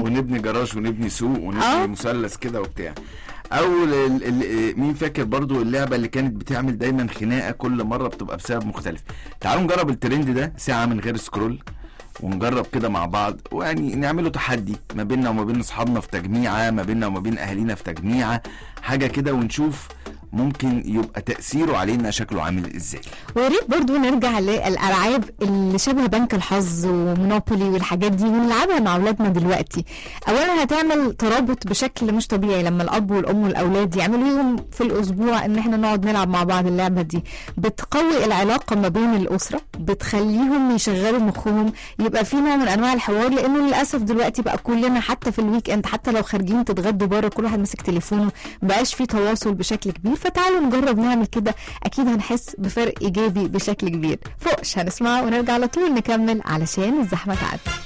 ونبني جراج ونبني سوق ونبني آه. مثلث كده وبتاع او ال- ال- مين فاكر برضو اللعبه اللي كانت بتعمل دايما خناقه كل مره بتبقى بسبب مختلف تعالوا نجرب الترند ده ساعه من غير سكرول ونجرب كده مع بعض ويعني نعمله تحدي ما بيننا وما بين اصحابنا في تجميعه ما بيننا وما بين اهالينا في تجميعه حاجه كده ونشوف ممكن يبقى تاثيره علينا شكله عامل ازاي ويا ريت برضو نرجع للالعاب اللي شبه بنك الحظ ومونوبولي والحاجات دي ونلعبها مع اولادنا دلوقتي اولا هتعمل ترابط بشكل مش طبيعي لما الاب والام والاولاد يعملوا يوم في الاسبوع ان احنا نقعد نلعب مع بعض اللعبه دي بتقوي العلاقه ما بين الاسره بتخليهم يشغلوا مخهم يبقى في نوع من انواع الحوار لانه للاسف دلوقتي بقى كلنا حتى في الويك اند حتى لو خارجين تتغدوا بره كل واحد ماسك تليفونه مبقاش في تواصل بشكل كبير فتعالوا نجرب نعمل كده اكيد هنحس بفرق ايجابي بشكل كبير فوقش هنسمعه ونرجع على طول نكمل علشان الزحمه تعدي